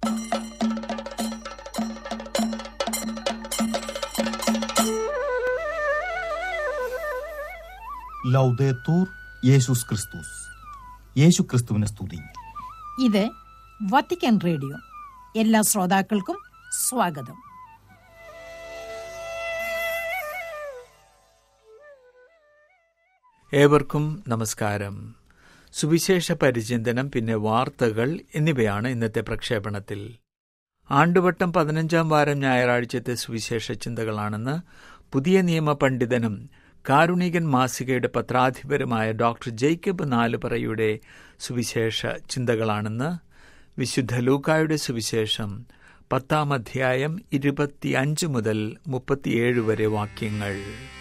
ലൗദേത്തൂർ യേശുസ് ക്രിസ്തുസ് യേശു ക്രിസ്തുവിനെ സ്തുതി ഇത് വത്തിക്കാൻ റേഡിയോ എല്ലാ ശ്രോതാക്കൾക്കും സ്വാഗതം ഏവർക്കും നമസ്കാരം സുവിശേഷ പരിചിന്തനം പിന്നെ വാർത്തകൾ എന്നിവയാണ് ഇന്നത്തെ പ്രക്ഷേപണത്തിൽ ആണ്ടുവട്ടം പതിനഞ്ചാം വാരം ഞായറാഴ്ചത്തെ സുവിശേഷ ചിന്തകളാണെന്ന് പുതിയ നിയമ പണ്ഡിതനും കാരുണികൻ മാസികയുടെ പത്രാധിപരുമായ ഡോക്ടർ ജേക്കബ് നാലുപറയുടെ സുവിശേഷ ചിന്തകളാണെന്ന് വിശുദ്ധ ലൂക്കായുടെ സുവിശേഷം പത്താം അധ്യായം ഇരുപത്തിയഞ്ച് മുതൽ മുപ്പത്തിയേഴ് വരെ വാക്യങ്ങൾ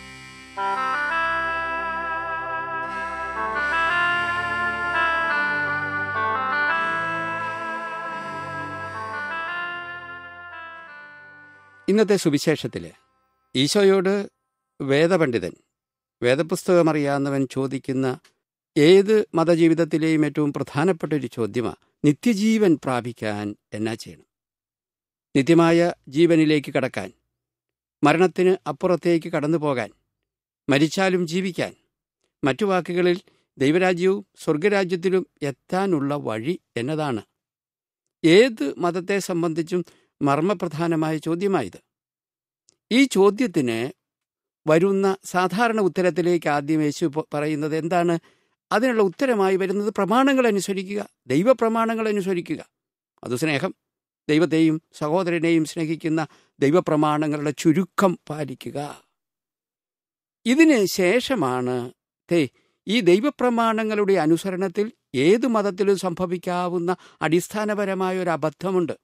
ഇന്നത്തെ സുവിശേഷത്തിൽ ഈശോയോട് വേദപണ്ഡിതൻ വേദപുസ്തകമറിയാവുന്നവൻ ചോദിക്കുന്ന ഏത് മതജീവിതത്തിലെയും ഏറ്റവും പ്രധാനപ്പെട്ട ഒരു ചോദ്യമാണ് നിത്യജീവൻ പ്രാപിക്കാൻ എന്നാ ചെയ്യണം നിത്യമായ ജീവനിലേക്ക് കടക്കാൻ മരണത്തിന് അപ്പുറത്തേക്ക് കടന്നു പോകാൻ മരിച്ചാലും ജീവിക്കാൻ മറ്റു വാക്കുകളിൽ ദൈവരാജ്യവും സ്വർഗരാജ്യത്തിലും എത്താനുള്ള വഴി എന്നതാണ് ഏത് മതത്തെ സംബന്ധിച്ചും മർമ്മപ്രധാനമായ ചോദ്യമായത് ഈ ചോദ്യത്തിന് വരുന്ന സാധാരണ ഉത്തരത്തിലേക്ക് ആദ്യം യേശു പ- പറയുന്നത് എന്താണ് അതിനുള്ള ഉത്തരമായി വരുന്നത് പ്രമാണങ്ങൾ അനുസരിക്കുക ദൈവപ്രമാണങ്ങൾ അനുസരിക്കുക അത് സ്നേഹം ദൈവത്തെയും സഹോദരനെയും സ്നേഹിക്കുന്ന ദൈവപ്രമാണങ്ങളുടെ ചുരുക്കം പാലിക്കുക ഇതിന് ശേഷമാണ് തേ ഈ ദൈവപ്രമാണങ്ങളുടെ അനുസരണത്തിൽ ഏത് മതത്തിലും സംഭവിക്കാവുന്ന അടിസ്ഥാനപരമായ ഒരു അബദ്ധമുണ്ട്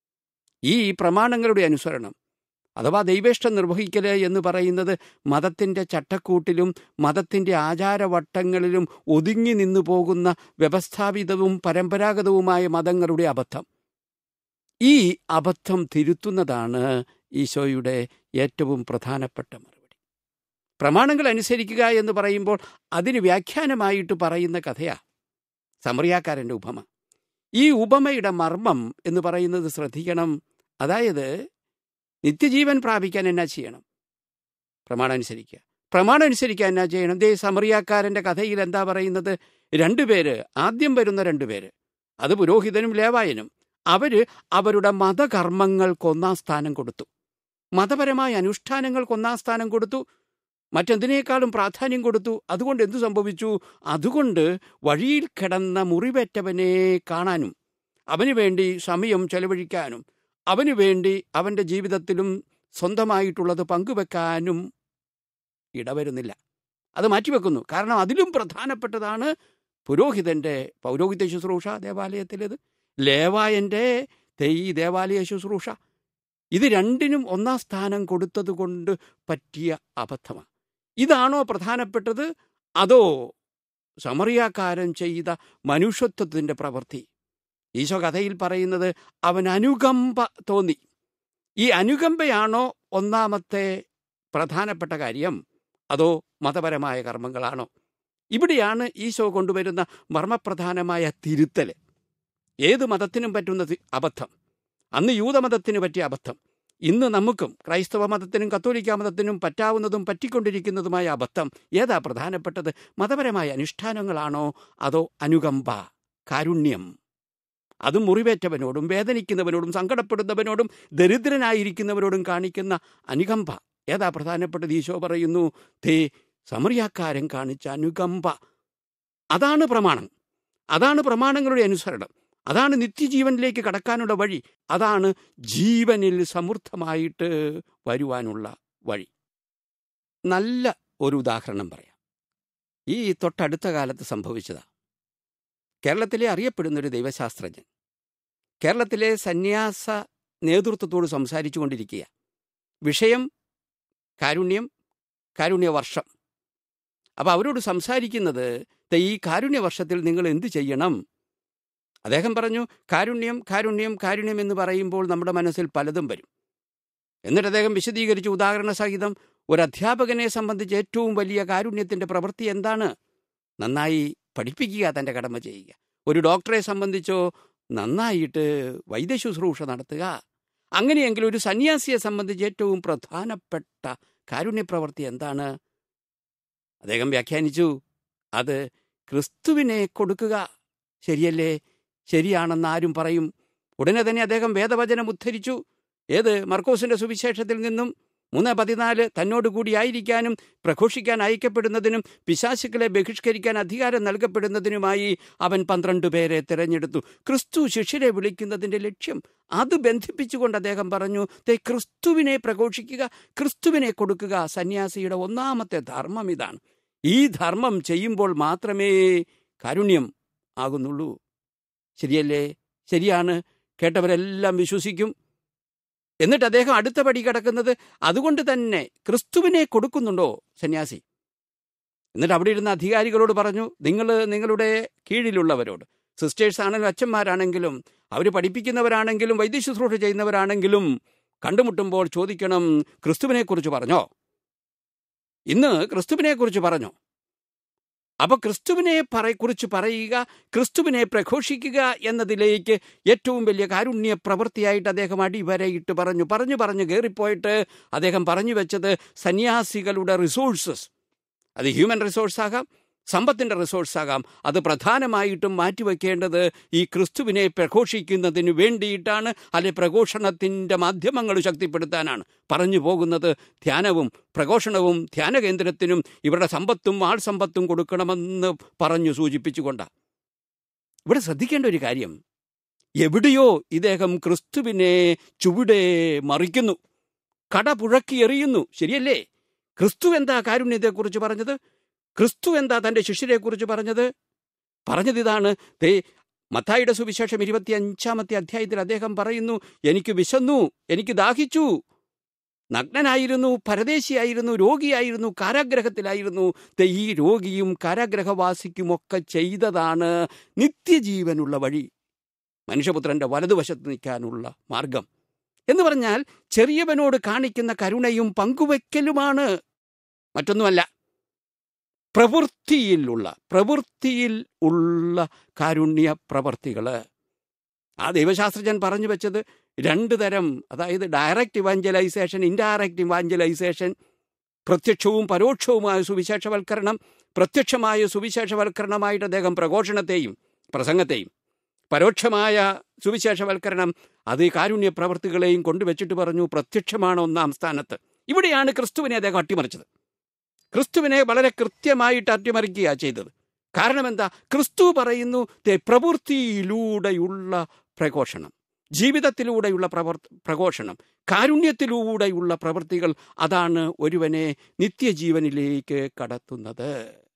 ഈ പ്രമാണങ്ങളുടെ അനുസരണം അഥവാ ദൈവേഷ്ടം നിർവഹിക്കല് എന്ന് പറയുന്നത് മതത്തിൻ്റെ ചട്ടക്കൂട്ടിലും മതത്തിൻ്റെ ആചാരവട്ടങ്ങളിലും ഒതുങ്ങി നിന്നു പോകുന്ന വ്യവസ്ഥാപിതവും പരമ്പരാഗതവുമായ മതങ്ങളുടെ അബദ്ധം ഈ അബദ്ധം തിരുത്തുന്നതാണ് ഈശോയുടെ ഏറ്റവും പ്രധാനപ്പെട്ട മറുപടി പ്രമാണങ്ങൾ അനുസരിക്കുക എന്ന് പറയുമ്പോൾ അതിന് വ്യാഖ്യാനമായിട്ട് പറയുന്ന കഥയാ സമറിയാക്കാരൻ്റെ ഉപമ ഈ ഉപമയുടെ മർമ്മം എന്ന് പറയുന്നത് ശ്രദ്ധിക്കണം അതായത് നിത്യജീവൻ പ്രാപിക്കാൻ എന്നാ ചെയ്യണം പ്രമാണം അനുസരിക്കുക പ്രമാണം അനുസരിക്കാൻ എന്നാ ചെയ്യണം ദേ സമറിയാക്കാരൻ്റെ കഥയിൽ എന്താ പറയുന്നത് രണ്ടുപേര് ആദ്യം വരുന്ന രണ്ടുപേര് അത് പുരോഹിതനും ലേവായനും അവര് അവരുടെ മതകർമ്മങ്ങൾക്ക് ഒന്നാം സ്ഥാനം കൊടുത്തു മതപരമായ അനുഷ്ഠാനങ്ങൾക്ക് ഒന്നാം സ്ഥാനം കൊടുത്തു മറ്റെന്തിനേക്കാളും പ്രാധാന്യം കൊടുത്തു അതുകൊണ്ട് എന്തു സംഭവിച്ചു അതുകൊണ്ട് വഴിയിൽ കിടന്ന മുറിവേറ്റവനെ കാണാനും അവന് വേണ്ടി സമയം ചെലവഴിക്കാനും അവന് വേണ്ടി അവൻ്റെ ജീവിതത്തിലും സ്വന്തമായിട്ടുള്ളത് പങ്കുവെക്കാനും ഇടവരുന്നില്ല അത് മാറ്റിവെക്കുന്നു കാരണം അതിലും പ്രധാനപ്പെട്ടതാണ് പുരോഹിതൻ്റെ പൗരോഹിത്യ ശുശ്രൂഷ ദേവാലയത്തിലേത് ലേവായൻ്റെ തെയ് ദേവാലയ ശുശ്രൂഷ ഇത് രണ്ടിനും ഒന്നാം സ്ഥാനം കൊടുത്തത് കൊണ്ട് പറ്റിയ അബദ്ധമാണ് ഇതാണോ പ്രധാനപ്പെട്ടത് അതോ സമറിയാക്കാരൻ ചെയ്ത മനുഷ്യത്വത്തിൻ്റെ പ്രവൃത്തി ഈശോ കഥയിൽ പറയുന്നത് അവൻ അനുകമ്പ തോന്നി ഈ അനുകമ്പയാണോ ഒന്നാമത്തെ പ്രധാനപ്പെട്ട കാര്യം അതോ മതപരമായ കർമ്മങ്ങളാണോ ഇവിടെയാണ് ഈശോ കൊണ്ടുവരുന്ന മർമ്മപ്രധാനമായ തിരുത്തൽ ഏത് മതത്തിനും പറ്റുന്ന തി- അബദ്ധം അന്ന് യൂതമതത്തിന് പറ്റിയ അബദ്ധം ഇന്ന് നമുക്കും ക്രൈസ്തവ മതത്തിനും കത്തോലിക്ക മതത്തിനും പറ്റാവുന്നതും പറ്റിക്കൊണ്ടിരിക്കുന്നതുമായ അബദ്ധം ഏതാ പ്രധാനപ്പെട്ടത് മതപരമായ അനുഷ്ഠാനങ്ങളാണോ അതോ അനുകമ്പ കാരുണ്യം അതും മുറിവേറ്റവനോടും വേദനിക്കുന്നവനോടും സങ്കടപ്പെടുന്നവനോടും ദരിദ്രനായിരിക്കുന്നവരോടും കാണിക്കുന്ന അനുകമ്പ ഏതാ പ്രധാനപ്പെട്ടത് ഈശോ പറയുന്നു തേ സമറിയാക്കാരൻ കാണിച്ച അനുകമ്പ അതാണ് പ്രമാണം അതാണ് പ്രമാണങ്ങളുടെ അനുസരണം അതാണ് നിത്യജീവനിലേക്ക് കടക്കാനുള്ള വഴി അതാണ് ജീവനിൽ സമൃദ്ധമായിട്ട് വരുവാനുള്ള വഴി നല്ല ഒരു ഉദാഹരണം പറയാം ഈ തൊട്ടടുത്ത കാലത്ത് സംഭവിച്ചതാ കേരളത്തിലെ അറിയപ്പെടുന്ന ഒരു ദൈവശാസ്ത്രജ്ഞൻ കേരളത്തിലെ സന്യാസ നേതൃത്വത്തോട് സംസാരിച്ചു കൊണ്ടിരിക്കുക വിഷയം കാരുണ്യം കാരുണ്യവർഷം അപ്പോൾ അവരോട് സംസാരിക്കുന്നത് "ദേ ഈ കാരുണ്യവർഷത്തിൽ നിങ്ങൾ എന്ത് ചെയ്യണം അദ്ദേഹം പറഞ്ഞു കാരുണ്യം കാരുണ്യം കാരുണ്യം എന്ന് പറയുമ്പോൾ നമ്മുടെ മനസ്സിൽ പലതും വരും എന്നിട്ട് അദ്ദേഹം വിശദീകരിച്ച് ഉദാഹരണ സഹിതം ഒരു അധ്യാപകനെ സംബന്ധിച്ച് ഏറ്റവും വലിയ കാരുണ്യത്തിൻ്റെ പ്രവൃത്തി എന്താണ് നന്നായി പഠിപ്പിക്കുക തൻ്റെ കടമ ചെയ്യുക ഒരു ഡോക്ടറെ സംബന്ധിച്ചോ നന്നായിട്ട് വൈദ്യശുശ്രൂഷ നടത്തുക അങ്ങനെയെങ്കിൽ ഒരു സന്യാസിയെ സംബന്ധിച്ച് ഏറ്റവും പ്രധാനപ്പെട്ട കാരുണ്യപ്രവൃത്തി എന്താണ് അദ്ദേഹം വ്യാഖ്യാനിച്ചു അത് ക്രിസ്തുവിനെ കൊടുക്കുക ശരിയല്ലേ ശരിയാണെന്ന് ആരും പറയും ഉടനെ തന്നെ അദ്ദേഹം വേദവചനം ഉദ്ധരിച്ചു ഏത് മർക്കോസിന്റെ സുവിശേഷത്തിൽ നിന്നും മൂന്ന് പതിനാല് തന്നോട് കൂടിയായിരിക്കാനും പ്രഘോഷിക്കാൻ അയക്കപ്പെടുന്നതിനും പിശാശുക്കളെ ബഹിഷ്കരിക്കാൻ അധികാരം നൽകപ്പെടുന്നതിനുമായി അവൻ പന്ത്രണ്ട് പേരെ തിരഞ്ഞെടുത്തു ക്രിസ്തു ശിഷ്യരെ വിളിക്കുന്നതിന്റെ ലക്ഷ്യം അത് ബന്ധിപ്പിച്ചുകൊണ്ട് അദ്ദേഹം പറഞ്ഞു "ദേ ക്രിസ്തുവിനെ പ്രഘോഷിക്കുക ക്രിസ്തുവിനെ കൊടുക്കുക സന്യാസിയുടെ ഒന്നാമത്തെ ധർമ്മം ഇതാണ് ഈ ധർമ്മം ചെയ്യുമ്പോൾ മാത്രമേ കാരുണ്യം ആകുന്നുള്ളൂ ശരിയല്ലേ ശരിയാണ് കേട്ടവരെല്ലാം വിശ്വസിക്കും എന്നിട്ട് അദ്ദേഹം അടുത്ത പടി കിടക്കുന്നത് അതുകൊണ്ട് തന്നെ ക്രിസ്തുവിനെ കൊടുക്കുന്നുണ്ടോ സന്യാസി എന്നിട്ട് അവിടെ ഇരുന്ന അധികാരികളോട് പറഞ്ഞു നിങ്ങൾ നിങ്ങളുടെ കീഴിലുള്ളവരോട് സിസ്റ്റേഴ്സ് ആണെങ്കിലും അച്ഛന്മാരാണെങ്കിലും അവർ പഠിപ്പിക്കുന്നവരാണെങ്കിലും വൈദ്യശുശ്രൂഷ ചെയ്യുന്നവരാണെങ്കിലും കണ്ടുമുട്ടുമ്പോൾ ചോദിക്കണം ക്രിസ്തുവിനെക്കുറിച്ച് പറഞ്ഞോ ഇന്ന് ക്രിസ്തുവിനെക്കുറിച്ച് പറഞ്ഞോ അപ്പൊ ക്രിസ്തുവിനെ പറ കുറിച്ച് പറയുക ക്രിസ്തുവിനെ പ്രഘോഷിക്കുക എന്നതിലേക്ക് ഏറ്റവും വലിയ കാരുണ്യ പ്രവൃത്തിയായിട്ട് അദ്ദേഹം അടിവരയിട്ട് പറഞ്ഞു പറഞ്ഞു പറഞ്ഞു കയറിപ്പോയിട്ട് അദ്ദേഹം പറഞ്ഞു വെച്ചത് സന്യാസികളുടെ റിസോഴ്സസ് അത് ഹ്യൂമൻ റിസോഴ്സ് ആകാം സമ്പത്തിന്റെ റിസോഴ്സ് ആകാം അത് പ്രധാനമായിട്ടും മാറ്റിവെക്കേണ്ടത് ഈ ക്രിസ്തുവിനെ പ്രഘോഷിക്കുന്നതിന് വേണ്ടിയിട്ടാണ് അല്ലെ പ്രഘോഷണത്തിന്റെ മാധ്യമങ്ങൾ ശക്തിപ്പെടുത്താനാണ് പറഞ്ഞു പോകുന്നത് ധ്യാനവും പ്രഘോഷണവും ധ്യാന കേന്ദ്രത്തിനും ഇവരുടെ സമ്പത്തും ആൾ സമ്പത്തും കൊടുക്കണമെന്ന് പറഞ്ഞു സൂചിപ്പിച്ചുകൊണ്ടാണ് ഇവിടെ ശ്രദ്ധിക്കേണ്ട ഒരു കാര്യം എവിടെയോ ഇദ്ദേഹം ക്രിസ്തുവിനെ ചുവടെ മറിക്കുന്നു കട പുഴക്കി എറിയുന്നു ശരിയല്ലേ ക്രിസ്തു എന്താ കാരുണ്യത്തെക്കുറിച്ച് പറഞ്ഞത് ക്രിസ്തു എന്താ തന്റെ ശിഷ്യരെക്കുറിച്ച് പറഞ്ഞത് പറഞ്ഞത് ഇതാണ് ദേ മത്തായിയുടെ സുവിശേഷം ഇരുപത്തി അഞ്ചാമത്തെ അധ്യായത്തിൽ അദ്ദേഹം പറയുന്നു എനിക്ക് വിശന്നു എനിക്ക് ദാഹിച്ചു നഗ്നനായിരുന്നു പരദേശിയായിരുന്നു രോഗിയായിരുന്നു കാരാഗ്രഹത്തിലായിരുന്നു ദേ ഈ രോഗിയും കാരാഗ്രഹവാസിക്കുമൊക്കെ ചെയ്തതാണ് നിത്യജീവനുള്ള വഴി മനുഷ്യപുത്രന്റെ വലതുവശത്ത് നിൽക്കാനുള്ള മാർഗം എന്ന് പറഞ്ഞാൽ ചെറിയവനോട് കാണിക്കുന്ന കരുണയും പങ്കുവെക്കലുമാണ് മറ്റൊന്നുമല്ല പ്രവൃത്തിയിലുള്ള പ്രവൃത്തിയിൽ ഉള്ള കാരുണ്യ പ്രവർത്തികള് ആ ദൈവശാസ്ത്രജ്ഞൻ പറഞ്ഞു വെച്ചത് രണ്ട് തരം അതായത് ഡയറക്റ്റ് ഇവാഞ്ചലൈസേഷൻ ഇൻഡയറക്റ്റ് ഇവാഞ്ചലൈസേഷൻ പ്രത്യക്ഷവും പരോക്ഷവുമായ സുവിശേഷവൽക്കരണം പ്രത്യക്ഷമായ സുവിശേഷവൽക്കരണമായിട്ട് അദ്ദേഹം പ്രഘോഷണത്തെയും പ്രസംഗത്തെയും പരോക്ഷമായ സുവിശേഷവൽക്കരണം അത് ഈ കാരുണ്യ പ്രവർത്തികളെയും കൊണ്ടുവച്ചിട്ട് പറഞ്ഞു പ്രത്യക്ഷമാണ് ഒന്നാം സ്ഥാനത്ത് ഇവിടെയാണ് ക്രിസ്തുവിനെ അദ്ദേഹം അട്ടിമറിച്ചത് ക്രിസ്തുവിനെ വളരെ കൃത്യമായിട്ട് അട്ടിമറിക്കുകയാണ് ചെയ്തത് കാരണം എന്താ ക്രിസ്തു പറയുന്നു "ദേ പ്രവൃത്തിയിലൂടെയുള്ള പ്രഘോഷണം ജീവിതത്തിലൂടെയുള്ള പ്രവർ പ്രഘോഷണം കാരുണ്യത്തിലൂടെയുള്ള പ്രവൃത്തികൾ അതാണ് ഒരുവനെ നിത്യജീവനിലേക്ക് കടത്തുന്നത്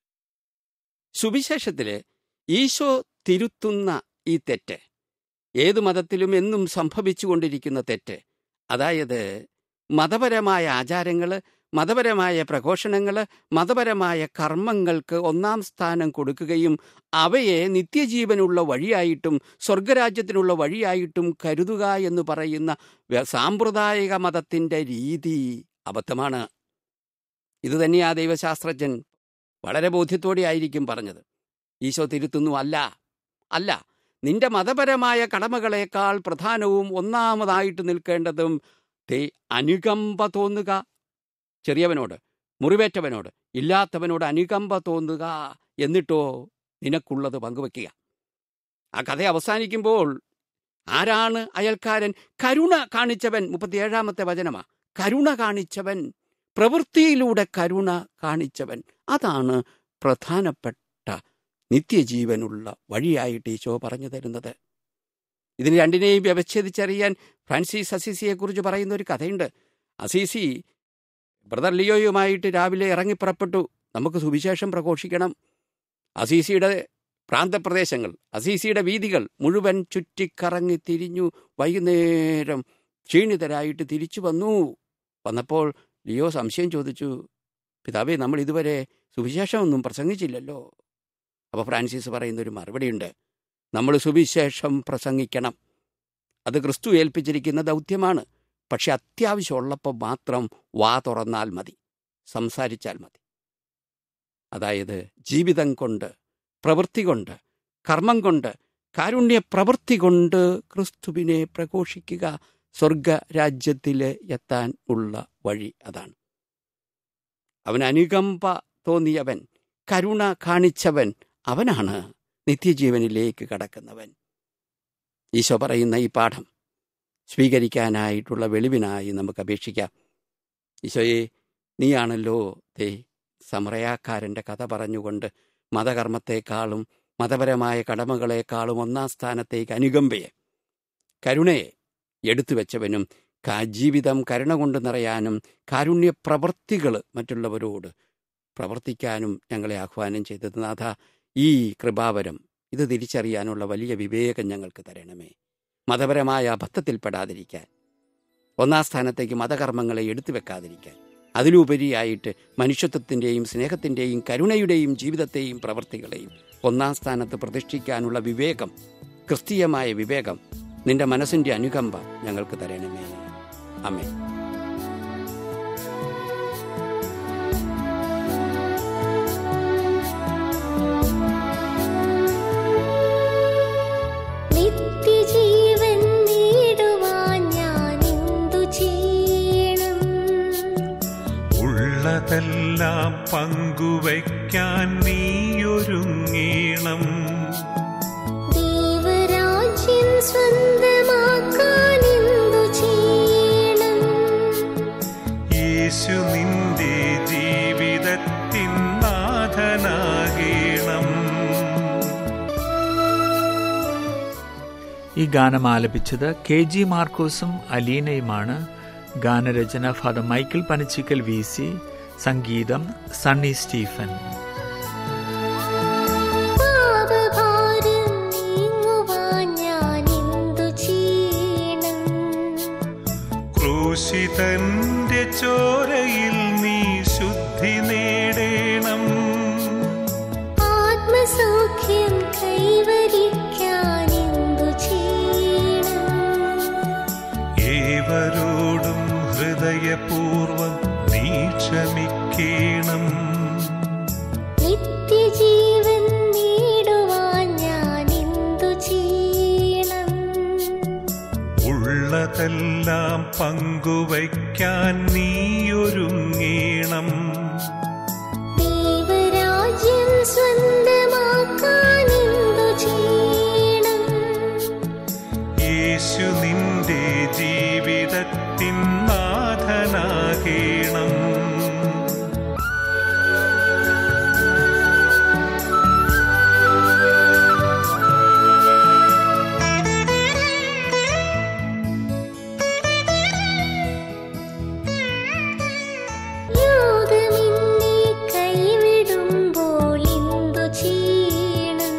സുവിശേഷത്തില് ഈശോ തിരുത്തുന്ന ഈ തെറ്റ് ഏത് മതത്തിലും എന്നും സംഭവിച്ചുകൊണ്ടിരിക്കുന്ന തെറ്റ് അതായത് മതപരമായ ആചാരങ്ങൾ മതപരമായ പ്രഘോഷണങ്ങൾ മതപരമായ കർമ്മങ്ങൾക്ക് ഒന്നാം സ്ഥാനം കൊടുക്കുകയും അവയെ നിത്യജീവനുള്ള വഴിയായിട്ടും സ്വർഗരാജ്യത്തിനുള്ള വഴിയായിട്ടും കരുതുക എന്ന് പറയുന്ന വ്യ- സാമ്പ്രദായിക മതത്തിന്റെ രീതി അബദ്ധമാണ് ഇത് തന്നെയാ ദൈവശാസ്ത്രജ്ഞൻ വളരെ ബോധ്യത്തോടെ ആയിരിക്കും പറഞ്ഞത് ഈശോ തിരുത്തുന്നു അല്ല അല്ല നിന്റെ മതപരമായ കടമകളേക്കാൾ പ്രധാനവും ഒന്നാമതായിട്ട് നിൽക്കേണ്ടതും ദേ അനുകമ്പ തോന്നുക ചെറിയവനോട് മുറിവേറ്റവനോട് ഇല്ലാത്തവനോട് അനുകമ്പ തോന്നുക എന്നിട്ടോ നിനക്കുള്ളത് പങ്കുവെക്കുക ആ കഥ അവസാനിക്കുമ്പോൾ ആരാണ് അയൽക്കാരൻ കരുണ കാണിച്ചവൻ മുപ്പത്തിയേഴാമത്തെ വചനമാ കരുണ കാണിച്ചവൻ പ്രവൃത്തിയിലൂടെ കരുണ കാണിച്ചവൻ അതാണ് പ്രധാനപ്പെട്ട നിത്യജീവനുള്ള വഴിയായിട്ട് ഈശോ പറഞ്ഞു തരുന്നത് ഇതിന് രണ്ടിനെയും വ്യവച്ഛേദിച്ചറിയാൻ ഫ്രാൻസിസ് അസീസിയെക്കുറിച്ച് പറയുന്ന ഒരു കഥയുണ്ട് അസീസി ബ്രദർ ലിയോയുമായിട്ട് രാവിലെ ഇറങ്ങിപ്പുറപ്പെട്ടു നമുക്ക് സുവിശേഷം പ്രഘോഷിക്കണം അസീസിയുടെ പ്രാന്തപ്രദേശങ്ങൾ അസീസിയുടെ വീതികൾ മുഴുവൻ ചുറ്റിക്കറങ്ങി തിരിഞ്ഞു വൈകുന്നേരം ക്ഷീണിതരായിട്ട് തിരിച്ചു വന്നു വന്നപ്പോൾ ലിയോ സംശയം ചോദിച്ചു പിതാവേ നമ്മൾ ഇതുവരെ സുവിശേഷമൊന്നും പ്രസംഗിച്ചില്ലല്ലോ അപ്പോൾ ഫ്രാൻസിസ് പറയുന്ന ഒരു മറുപടിയുണ്ട് നമ്മൾ സുവിശേഷം പ്രസംഗിക്കണം അത് ക്രിസ്തു ഏൽപ്പിച്ചിരിക്കുന്ന ദൗത്യമാണ് പക്ഷെ അത്യാവശ്യമുള്ളപ്പോൾ മാത്രം വാ തുറന്നാൽ മതി സംസാരിച്ചാൽ മതി അതായത് ജീവിതം കൊണ്ട് പ്രവൃത്തി കൊണ്ട് കർമ്മം കൊണ്ട് കാരുണ്യ പ്രവൃത്തി കൊണ്ട് ക്രിസ്തുവിനെ പ്രഘോഷിക്കുക സ്വർഗരാജ്യത്തിൽ എത്താൻ ഉള്ള വഴി അതാണ് അവൻ അനുകമ്പ തോന്നിയവൻ കരുണ കാണിച്ചവൻ അവനാണ് നിത്യജീവനിലേക്ക് കടക്കുന്നവൻ ഈശോ പറയുന്ന ഈ പാഠം സ്വീകരിക്കാനായിട്ടുള്ള വെളിവിനായി നമുക്ക് അപേക്ഷിക്കാം ഈശോയെ നീയാണല്ലോ തേ സമറയാക്കാരൻ്റെ കഥ പറഞ്ഞുകൊണ്ട് മതകർമ്മത്തെക്കാളും മതപരമായ കടമകളെക്കാളും ഒന്നാം സ്ഥാനത്തേക്ക് അനുകമ്പയെ കരുണയെ എടുത്തു വെച്ചവനും കാ- ജീവിതം കരുണ കൊണ്ട് നിറയാനും കാരുണ്യ പ്രവൃത്തികൾ മറ്റുള്ളവരോട് പ്രവർത്തിക്കാനും ഞങ്ങളെ ആഹ്വാനം ചെയ്തത് നാഥ ഈ കൃപാവരം ഇത് തിരിച്ചറിയാനുള്ള വലിയ വിവേകം ഞങ്ങൾക്ക് തരണമേ മതപരമായ അബദ്ധത്തിൽപ്പെടാതിരിക്കാൻ ഒന്നാം സ്ഥാനത്തേക്ക് മതകർമ്മങ്ങളെ എടുത്തു വെക്കാതിരിക്കാൻ അതിലുപരിയായിട്ട് മനുഷ്യത്വത്തിൻ്റെയും സ്നേഹത്തിൻ്റെയും കരുണയുടെയും ജീവിതത്തെയും പ്രവൃത്തികളെയും ഒന്നാം സ്ഥാനത്ത് പ്രതിഷ്ഠിക്കാനുള്ള വിവേകം ക്രിസ്തീയമായ വിവേകം നിന്റെ മനസ്സിൻ്റെ അനുകമ്പ ഞങ്ങൾക്ക് തരണമേ അമ്മേ നിത്യജീവൻ നേടുവാൻ ഞാൻ എന്തു ചെയ്യണം ഉള്ളതെല്ലാം പങ്കുവയ്ക്കാൻ നീയൊരുങ്ങീണം ദൈവരാജ്യം സ്വന്തമാക്കാൻ എന്തു ചെയ്യണം യേശു നിന്റെ ജീവിതത്തിൻ നാഥനാകീണം ഈ ഗാനം ആലപിച്ചത് കെ ജി മാർക്കോസും അലീനയുമാണ് ഗാനരചന father Michael Panachikkal V C സംഗീതം സണ്ണി സ്റ്റീഫൻ പാപഭാരം നീങ്ങുവാൻ ഞാൻ എന്തു ചെയ്യണം ക്രൂശിതന്റെ ചോരയിൽ നീ ശുദ്ധി നേടേണം ആത്മസൗഖ്യം കൈവരിക്കാൻ എന്തു ചെയ്യണം ഏവരോടും ഹൃദയപൂർവം നീ ക്ഷമിക്കണം നിത്യജീവൻ നേടുവാൻ ഞാൻ എന്തു ചെയ്യണം ഉള്ളതെല്ലാം പങ്കുവയ്ക്കാൻ നീയൊരുങ്ങീണം ദൈവരാജ്യം സ്വന്തമാക്കാൻ എന്തു ചെയ്യണം യേശു നിന്റെ ജീവിതത്തിൻ നാഥനാകേണം ലോകമെന്നെ കൈവിടുമ്പോൾ എന്തു ചെയ്യണം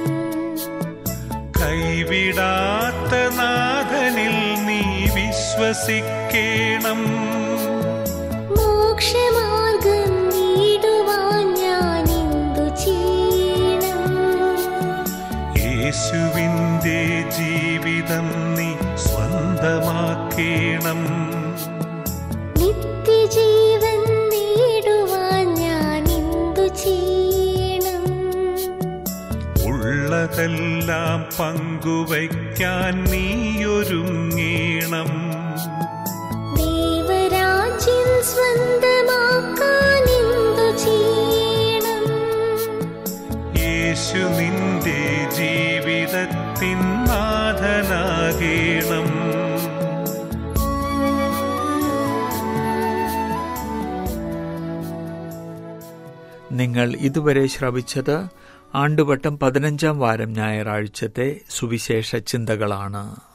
കൈവിടാത്ത നാഥനിൽ നീ വിശ്വസിക്കേണം മോക്ഷമാർഗം നേടുവാൻ ഞാൻ എന്തു ചെയ്യണം യേശുവിൻ്റെ ജീവിതം നീ സ്വന്തമാക്കേണം നിത്യജീവൻ നേടുവാൻ ഞാൻ എന്തു ചെയ്യണം ഉള്ളതെല്ലാം പങ്കുവയ്ക്കാൻ നീയൊരുങ്ങീണം ദൈവരാജ്യം സ്വന്തമാക്കാൻ എന്തു ചെയ്യണം യേശു നിന്റെ ജീവിതത്തിൻ നാഥനാകേണം നിങ്ങൾ ഇതുവരെ ശ്രവിച്ചത് ആണ്ടുവട്ടം പതിനഞ്ചാം വാരം ഞായറാഴ്ചത്തെ സുവിശേഷ ചിന്തകളാണ്